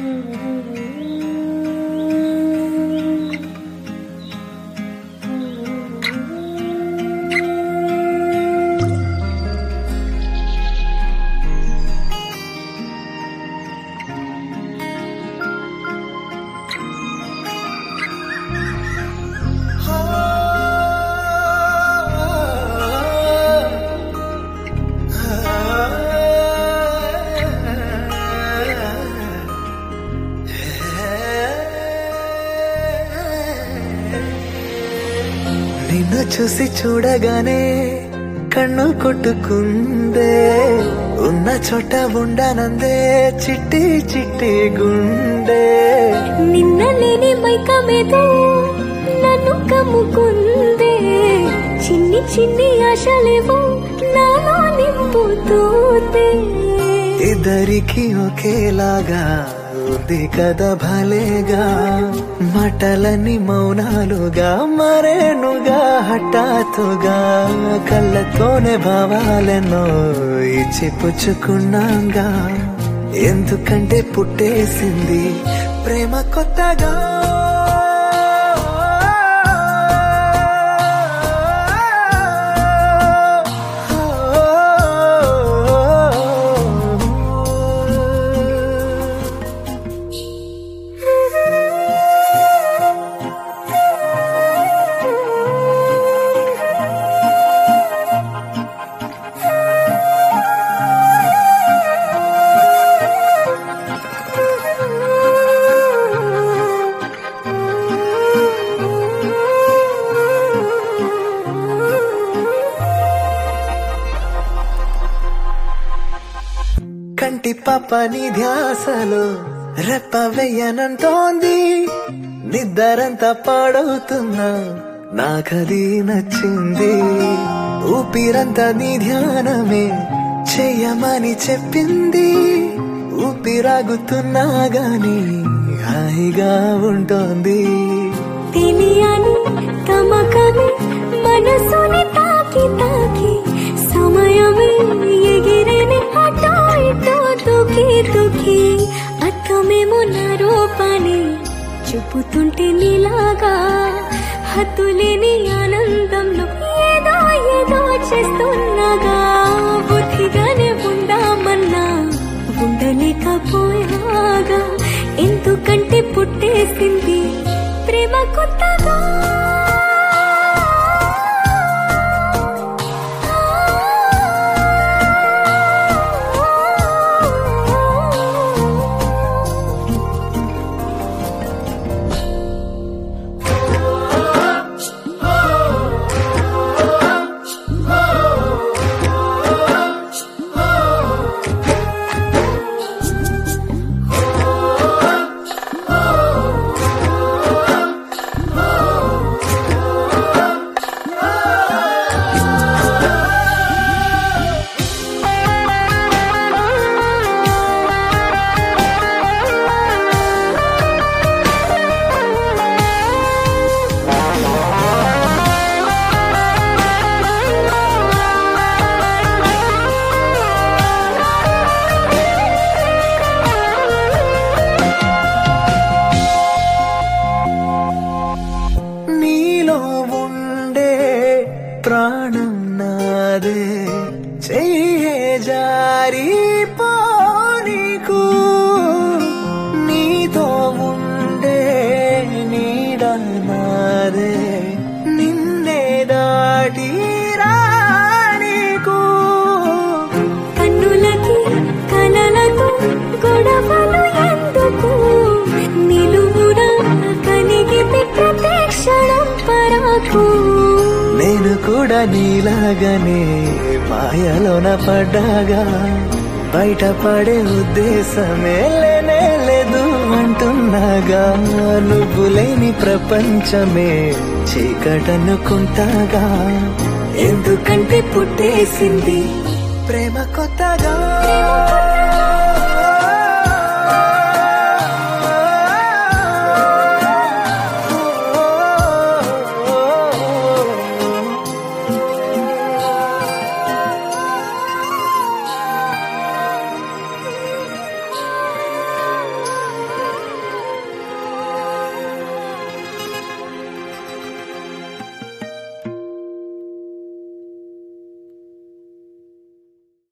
నిన్ను చూసి చూడగానే కన్ను కొట్టుకుందే ఉన్న చోట ఉండనందే చిట్టి చిట్టి గుండె నిన్న లేని మైకమేదో నన్ను కమ్ముకుందే చిన్ని చిన్ని ఆశలేవో నాలో నింపుతూతే ఇద్దరికి ఒకేలాగా ఉంది కదా భలేగా మాటలని మౌనాలుగా మరేనుగా హఠాత్తుగా కళ్ళతోనే భావాలెన్నో ఇచ్చి పుచ్చుకున్నాగా ఎందుకంటే పుట్టేసింది ప్రేమ కొత్తగా కంటి పాప నీ ధ్యాసలో రెప్ప వెయ్యనంటోంది నిద్దరంతా పాడవుతున్నా నాకది నచ్చింది ఊపిరంతా నీ ధ్యానమే చెయ్యమని చెప్పింది ఊపిరాగుతున్నా గాని హాయిగా ఉంటోంది తెలియని తమకమే మనసుని తాకి తాకి సమయమే ఎగిరేని అటో ఇటో దుఃఖి దుఃఖి అర్థమేమో నా రూపాన్ని చెబుతుంటే నీలాగా హద్దులేని ఆనందంలో ఏదో ఏదో చేస్తున్నాగా బుద్ధిగానే ఉందామన్నా ఉండలేకపోయాగా ఎందుకంటే పుట్టేసింది ప్రేమ కొత్తగా నీలో ఉండే ప్రాణం నాదే చెయ్యే జారి పోనీకు నీతో ఉండే నీడ నాదే నిన్నే దాటి రానీకు కన్నులకి కలలకు గొడవలు ఎందుకు నిలువురా కనిగితే ప్రతి క్షణం పరాకు నేను కూడా నీలాగానే మాయలోన పడ్డాగా బయటపడే ఉద్దేశమే లేనే లేదు అంటున్నాగా నువ్వు లేని ప్రపంచమే చీకటనుకుంటాగా ఎందుకంటే పుట్టేసింది ప్రేమ కొత్తగా